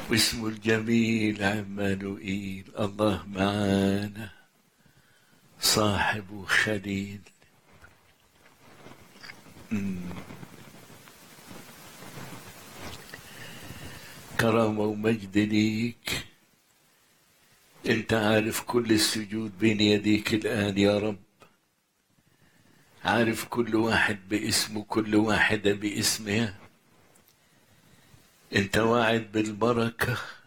واسمه الجميل عمانوئيل الله معانا صاحب وخليل مم. كرامة ومجد ليك انت عارف كل السجود بين يديك الآن يا رب عارف كل واحد باسمه كل واحدة باسمها انت واعد بالبركة